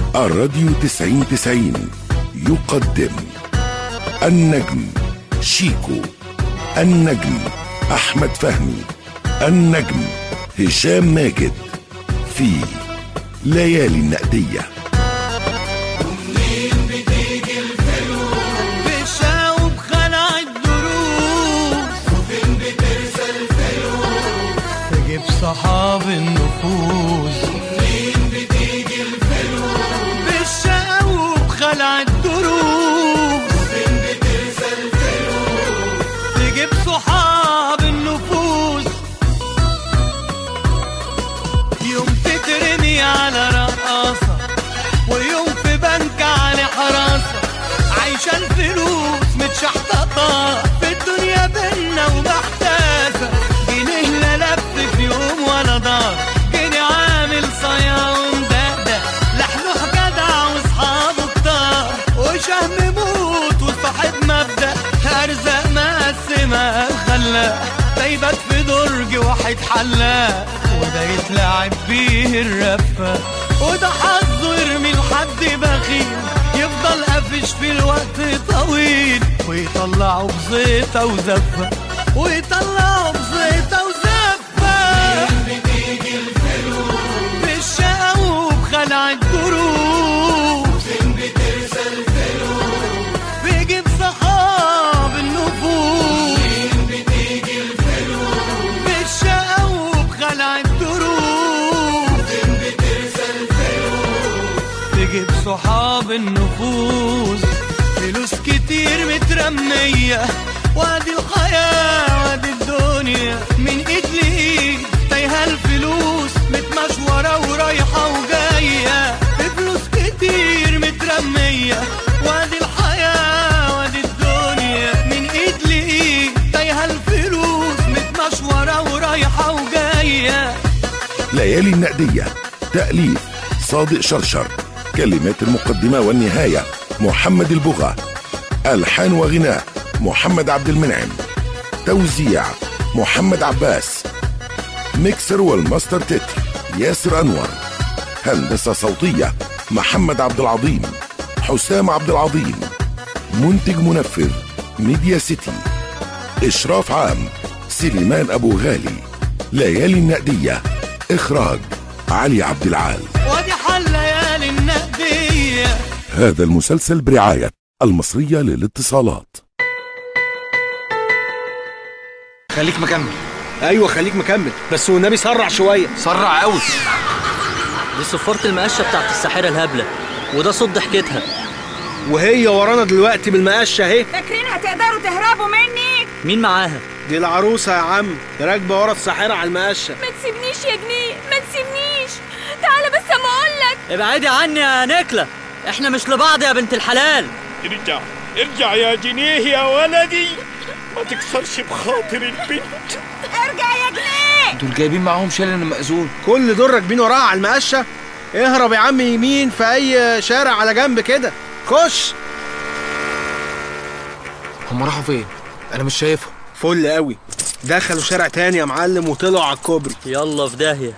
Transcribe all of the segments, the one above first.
الراديو تسعين تسعين يقدم النجم شيكو النجم أحمد فهمي النجم هشام ماجد في ليالي النقديه بشاوب خلع الدروس وفين بترسى الفلوس تجيب صحاب النفوس ومنين بتيجي الفلوس بالشاوب خلع الدروس وفين بترسى الفلوس تجيب صحاب النفوس يوم تترمي على رقاصة ويوم في بنك على حراسة عايشة الفلوس متشحططة في الدنيا بينا ومحتاسة جنيه لا لف في يوم ولا دار جنيه عامل صيا ومدقدق لحلوح جدع واصحابه كتار وشهم موت وصاحب مبدأ أرزاق مقسمة خلاق دايبات في درج واحد حلاق وده يتلعب بيه الرفة وده حظه يرمي لحد بخيل يفضل قافش في الوقت طويل ويطلعه بزيطة وزفة ويطلعه بزيطة وزفة بتيجي الفلوس بالشقا وبخلع الدروس فين بترسى الفلوس بيجيب صحاب النفوس فين بتيجي الفلوس بالشقا وبخلع الدروس فين بترسى الفلوس تجيب صحاب النفوس فلوس كتير مترمية وادي الحياة وادي الدنيا من ايد لايد تايهة الفلوس متمشورة ورايحة وجاية فلوس كتير مترمية وادي الحياة وادي الدنيا من ايد لايد تايهة الفلوس متمشورة ورايحة وجاية ليالي النقدية تأليف صادق شرشر كلمات المقدمة والنهاية محمد البغا ألحان وغناء محمد عبد المنعم توزيع محمد عباس ميكسر والماستر تتر ياسر أنور هندسة صوتية محمد عبد العظيم حسام عبد العظيم منتج منفذ ميديا سيتي إشراف عام سليمان أبو غالي ليالي النقدية إخراج علي عبد العال وادي حل ليالي النقدية هذا المسلسل برعاية المصرية للاتصالات خليك مكمل ايوه خليك مكمل بس والنبي سرع شويه سرع قوي دي صفارة المقشة بتاعت الساحرة الهبلة وده صوت ضحكتها وهي ورانا دلوقتي بالمقشه اهي فاكرين هتقدروا تهربوا مني مين معاها؟ دي العروسه يا عم راكبه ورا الساحره على المقشه ما تسيبنيش يا جنيه ما تسيبنيش تعالى بس اما اقولك ابعدي عني يا نكلة احنا مش لبعض يا بنت الحلال ارجع ارجع يا جنيه يا ولدي ما تكسرش بخاطر البنت ارجع يا جنيه دول جايبين معاهم شلل المأذون كل دول راكبين وراها على المقشه اهرب يا عم يمين في اي شارع على جنب كده خش هم راحوا فين انا مش شايفهم فل قوي دخلوا شارع تاني يا معلم وطلعوا على الكوبري يلا في داهية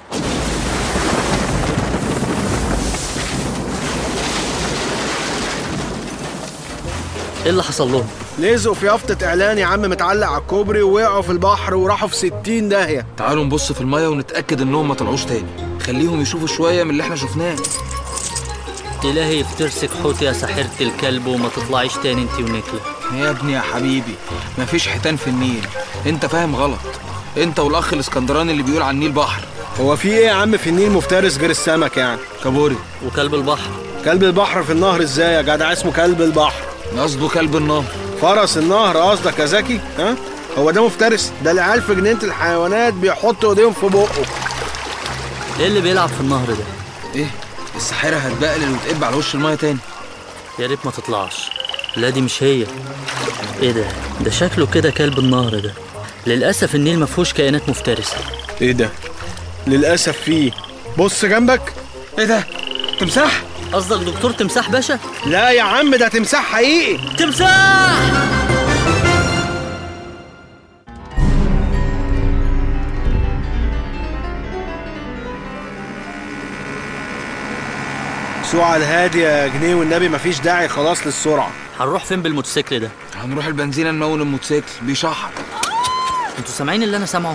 ايه اللي حصل لهم؟ لزقوا في يافطة اعلان يا عم متعلق على الكوبري ووقعوا في البحر وراحوا في 60 داهية تعالوا نبص في المية ونتأكد انهم ما طلعوش تاني خليهم يشوفوا شوية من اللي احنا شفناه إلهي يفترسك حوت يا ساحرة الكلب وما تطلعيش تاني انتي ونكلة يا ابني يا حبيبي مفيش حيتان في النيل انت فاهم غلط انت والاخ الاسكندراني اللي بيقول على النيل بحر هو في ايه يا عم في النيل مفترس غير السمك يعني كابوري وكلب البحر كلب البحر في النهر ازاي يا جدع اسمه كلب البحر قصده كلب النهر فرس النهر قصدك يا زكي ها هو ده مفترس ده العيال في جنينة الحيوانات بيحطوا ايديهم في بقه ايه اللي بيلعب في النهر ده؟ ايه الساحرة هتبقلل وتقب على وش المية تاني يا ريت ما تطلعش لا دي مش هي ايه ده؟ ده شكله كده كلب النهر ده للأسف النيل ما فيهوش كائنات مفترسة ايه ده للاسف فيه بص جنبك ايه ده تمساح قصدك دكتور تمساح باشا؟ لا يا عم ده تمساح حقيقي تمساح! سوق على الهادي يا جنيه والنبي مفيش داعي خلاص للسرعه هنروح فين بالموتوسيكل ده هنروح البنزينة نمون الموتوسيكل بيشحر انتوا سامعين اللي انا سامعه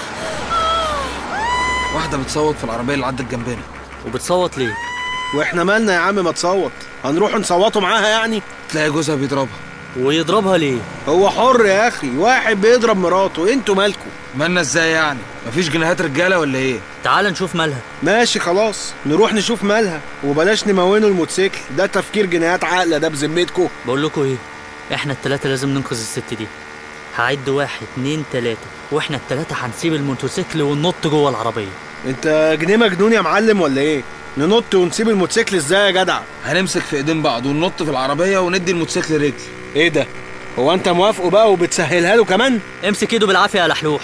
واحدة بتصوت في العربية اللي عدت جنبنا وبتصوت ليه واحنا مالنا يا عم ما تصوت هنروح نصوتوا معاها يعني تلاقي جوزها بيضربها ويضربها ليه هو حر يا اخي واحد بيضرب مراته انتوا مالكوا مالنا ازاي يعني مفيش جنيهات رجالة ولا ايه تعال نشوف مالها ماشي خلاص نروح نشوف مالها وبلاش نمونه الموتوسيكل ده تفكير جنيهات عاقله ده بذمتكوا بقول لكم ايه احنا التلاتة لازم ننقذ الست دي هعد واحد اتنين تلاتة واحنا التلاتة هنسيب الموتوسيكل وننط جوه العربية انت جنيه مجنون يا معلم ولا ايه ننط ونسيب الموتوسيكل ازاي يا جدع هنمسك في ايدين بعض وننط في العربية وندي الموتوسيكل رجل ايه ده هو انت موافقه بقى وبتسهلها له كمان امسك ايده بالعافية يا لحلوح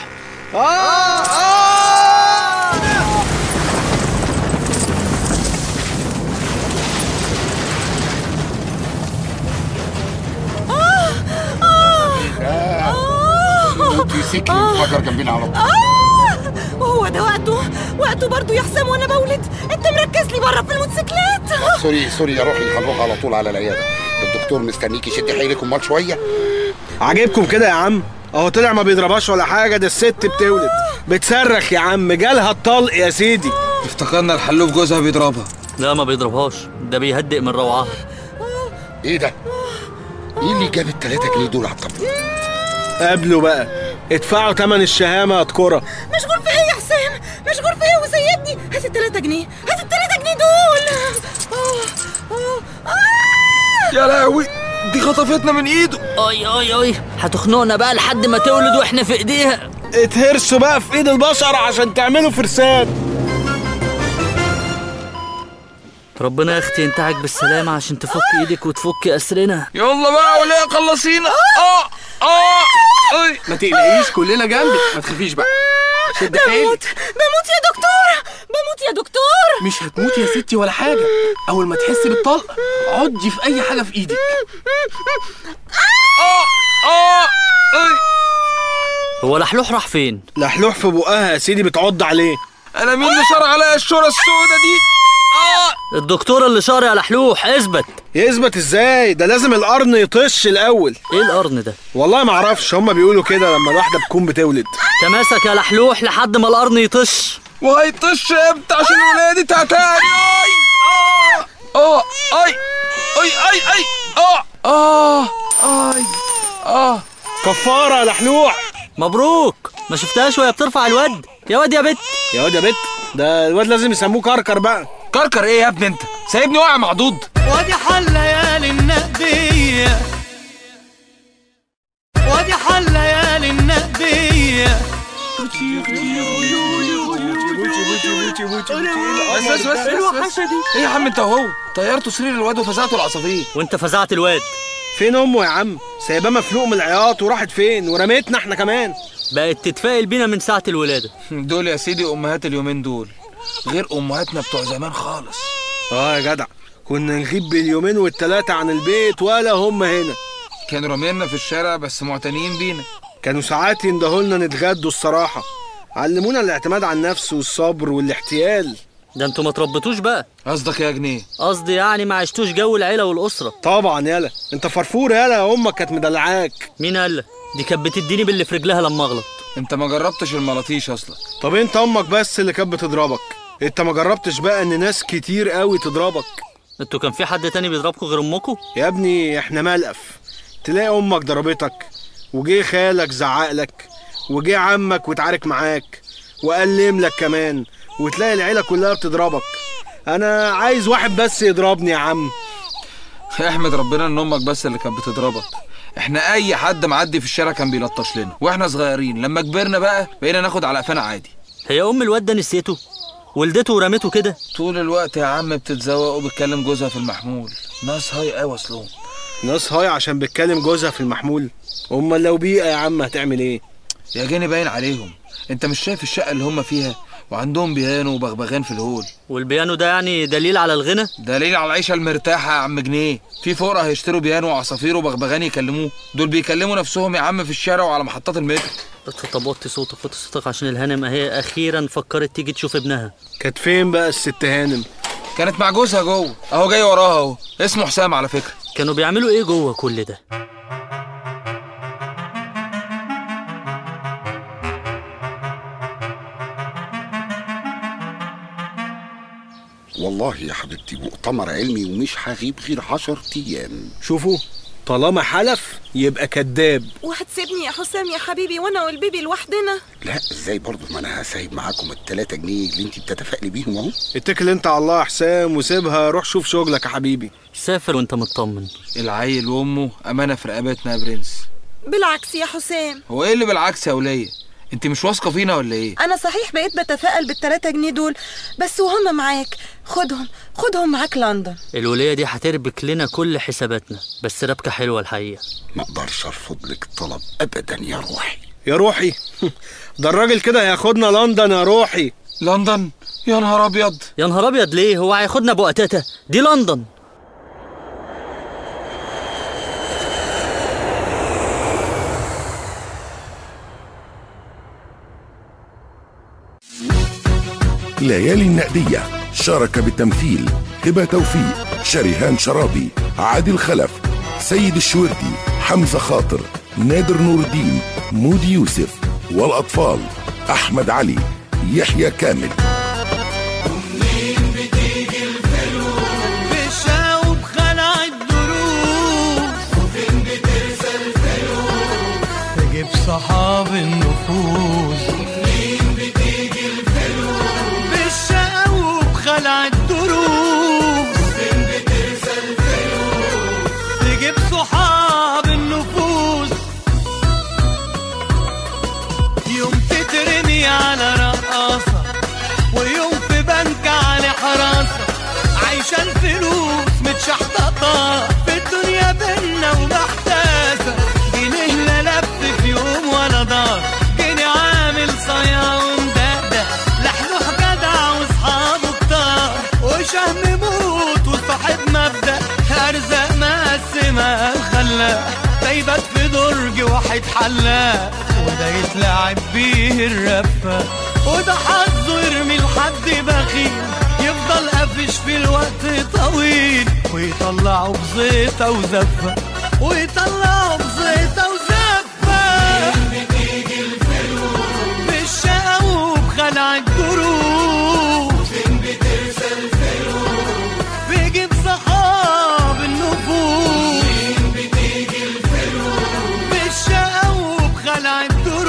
موتوسيكل انفجر جنبنا على طول وهو ده وقته وقته برضه يا حسام وانا بولد انت مركز لي بره في الموتوسيكلات سوري سوري يا روحي هنروح على طول على العياده الدكتور مستنيكي شد حيلك امال شويه عاجبكم كده يا عم اهو طلع ما بيضربهاش ولا حاجه ده الست بتولد بتصرخ يا عم جالها الطلق يا سيدي افتكرنا الحلوف جوزها بيضربها لا ما بيضربهاش ده بيهدئ من روعها ايه ده ايه اللي جاب التلاتة جنيه دول على الطابور قابلوا بقى ادفعوا تمن الشهامه يا كرة مشغول في ايه يا حسام مشغول في ايه وسيبني هات التلاتة جنيه هات التلاتة جنيه دول آه، آه، آه. يا لهوي دي خطفتنا من ايده اي اي اي هتخنقنا بقى لحد ما تولد واحنا في ايديها اتهرسوا بقى في ايد البشر عشان تعملوا فرسان ربنا يا اختي ينتعك بالسلامة عشان تفك ايدك وتفك اسرنا يلا بقى ولا خلصينا اه اه اي ما تقلقيش كلنا جنبك ما تخافيش بقى شد حيلك بموت بموت يا دكتور بموت يا دكتور مش هتموتي يا ستي ولا حاجه اول ما تحسي بالطلق عضي في اي حاجه في ايدك اه اي هو لحلوح راح فين لحلوح في بقها يا سيدي بتعض عليه انا مين اللي شرع عليا الشورى السوداء دي اه الدكتور اللي شار يا لحلوح اثبت يثبت ازاي ده لازم القرن يطش الاول ايه القرن ده والله ما اعرفش هما بيقولوا كده لما الواحده بتكون بتولد تماسك يا لحلوح لحد ما القرن يطش وهيطش امتى عشان ولادي تعتاني اي اه اه اي اي اي اي اه اه اي اه كفاره يا لحلوح مبروك ما شفتهاش وهي بترفع الواد يا واد يا بت يا واد يا بت ده الواد لازم يسموه كركر بقى كركر ايه يا ابني انت سايبني واقع معضوض وادي حل ليالي النقدية وادي حل ليالي النقدية بس بس بس بس, بس. ايه يا عم انت وهو طيرتوا سرير الواد وفزعتوا العصافير وانت فزعت الواد فين امه يا عم سايباه مفلوق من العياط وراحت فين ورميتنا احنا كمان بقت تتفائل بينا من ساعة الولادة دول يا سيدي امهات اليومين دول غير امهاتنا بتوع زمان خالص اه يا جدع كنا نغيب باليومين والتلاتة عن البيت ولا هم هنا كانوا رامينا في الشارع بس معتنيين بينا كانوا ساعات يندهولنا نتغدوا الصراحة علمونا الاعتماد على النفس والصبر والاحتيال ده انتوا ما تربطوش بقى قصدك يا جنيه قصدي يعني ما عشتوش جو العيلة والأسرة طبعا يالا انت فرفور يالا امك كانت مدلعاك مين قال دي كانت بتديني باللي في رجلها لما اغلط انت ما جربتش الملاطيش اصلا طب انت امك بس اللي كانت بتضربك انت ما جربتش بقى ان ناس كتير قوي تضربك انتوا كان في حد تاني بيضربكوا غير امكم يا ابني احنا ملقف تلاقي امك ضربتك وجه خالك زعقلك وجه عمك واتعارك معاك وقلم لك كمان وتلاقي العيله كلها بتضربك انا عايز واحد بس يضربني يا عم احمد ربنا ان امك بس اللي كانت بتضربك احنا اي حد معدي في الشارع كان بيلطش لنا واحنا صغيرين لما كبرنا بقى بقينا ناخد على قفانا عادي هي ام الواد ده نسيته ولدته ورمته كده طول الوقت يا عم بتتزوق وبتكلم جوزها في المحمول ناس هاي قوي اصلهم ناس هاي عشان بتكلم جوزها في المحمول امال لو بيئه يا عم هتعمل ايه يا جاني باين عليهم انت مش شايف الشقه اللي هم فيها وعندهم بيانو وبغبغان في الهول والبيانو ده يعني دليل على الغنى دليل على العيشه المرتاحه يا عم جنيه في فقراء هيشتروا بيانو وعصافير وبغبغان يكلموه دول بيكلموا نفسهم يا عم في الشارع وعلى محطات المترو بس طب وطي صوتك وطي صوتك عشان الهانم اهي اخيرا فكرت تيجي تشوف ابنها كانت فين بقى الست هانم كانت مع جوزها جوه اهو جاي وراها اهو اسمه حسام على فكره كانوا بيعملوا ايه جوه كل ده والله يا حبيبتي مؤتمر علمي ومش هغيب غير عشر ايام شوفوا طالما حلف يبقى كذاب وهتسيبني يا حسام يا حبيبي وانا والبيبي لوحدنا لا ازاي برضه ما انا هسايب معاكم التلاتة جنيه اللي انت بتتفائلي بيهم اهو اتكل انت على الله يا حسام وسيبها روح شوف شغلك يا حبيبي سافر وانت مطمن العيل وامه امانه في رقبتنا يا برنس بالعكس يا حسام هو ايه اللي بالعكس يا وليه انت مش واثقه فينا ولا ايه انا صحيح بقيت بتفائل بالتلاتة جنيه دول بس وهم معاك خدهم خدهم معاك لندن الولية دي هتربك لنا كل حساباتنا بس ربكة حلوة الحقيقة ما اقدرش ارفض لك طلب ابدا يا روحي يا روحي ده الراجل كده هياخدنا لندن يا روحي لندن يا نهار ابيض يا نهار ابيض ليه هو هياخدنا بوقتها دي لندن ليالي النقدية شارك بالتمثيل هبة توفيق شريهان شرابي عادل خلف سيد الشوردي حمزة خاطر نادر نور الدين مودي يوسف والأطفال أحمد علي يحيى كامل بشاوب خلع الدروس وفين بترسى الفلوس تجيب صحاب النفوس ومنين بتيجي الفلوس بالشاوب خلع الدروس وفين بترسى الفلوس تجيب صحاب النفوس يوم تترمي على رقاصة ويوم في بنك على حراسة عايشة الفلوس متشحططة في الدنيا بينا ومحتاسة جنيه لا لف في يوم ولا دار جنيه عامل صيا ومدقدق لحلوح جدع واصحابه كتار وشهم موت وصاحب مبدأ ارزاق مقسمة الخلاق دايبات في درج واحد حلاق وده يتلعب بيه الرفة وده حظه يرمي لحد بخيل يفضل قافش في الوقت طويل ويطلعه بزيطة وزفة ويطلعه بزيطة وزفة بتيجي الفلوس بالشقا وبخلع الجروس فين بترسى الفلوس بيجيب صحاب النفوس فين بتيجي الفلوس بالشقا وبخلع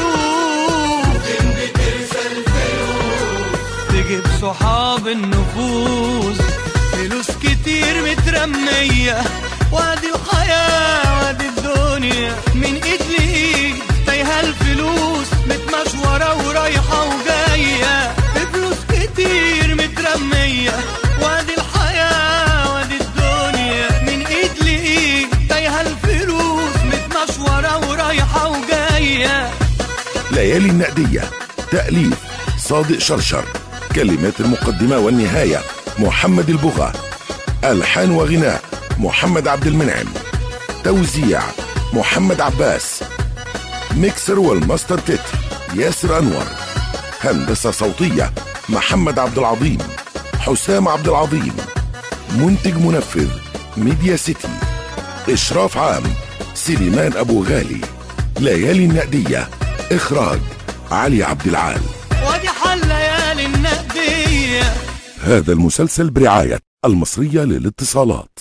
الدروس فين بترسى الفلوس تجيب صحاب النفوس فلوس كتير مترمية وادي الحياة وادي الدنيا من ايد لايد تايهة الفلوس متمشورة ورايحة وجاية فلوس كتير مترمية وادي الحياة وادي الدنيا من ايد لايد تايهة الفلوس متمشورة ورايحة وجاية ليالي النقدية تأليف صادق شرشر كلمات المقدمة والنهاية محمد البغا ألحان وغناء محمد عبد المنعم توزيع محمد عباس ميكسر والماستر تتر ياسر أنور هندسة صوتية محمد عبد العظيم حسام عبد العظيم منتج منفذ ميديا سيتي إشراف عام سليمان أبو غالي ليالي النقدية إخراج علي عبد العال وادي حل ليالي النقدية هذا المسلسل برعاية المصرية للاتصالات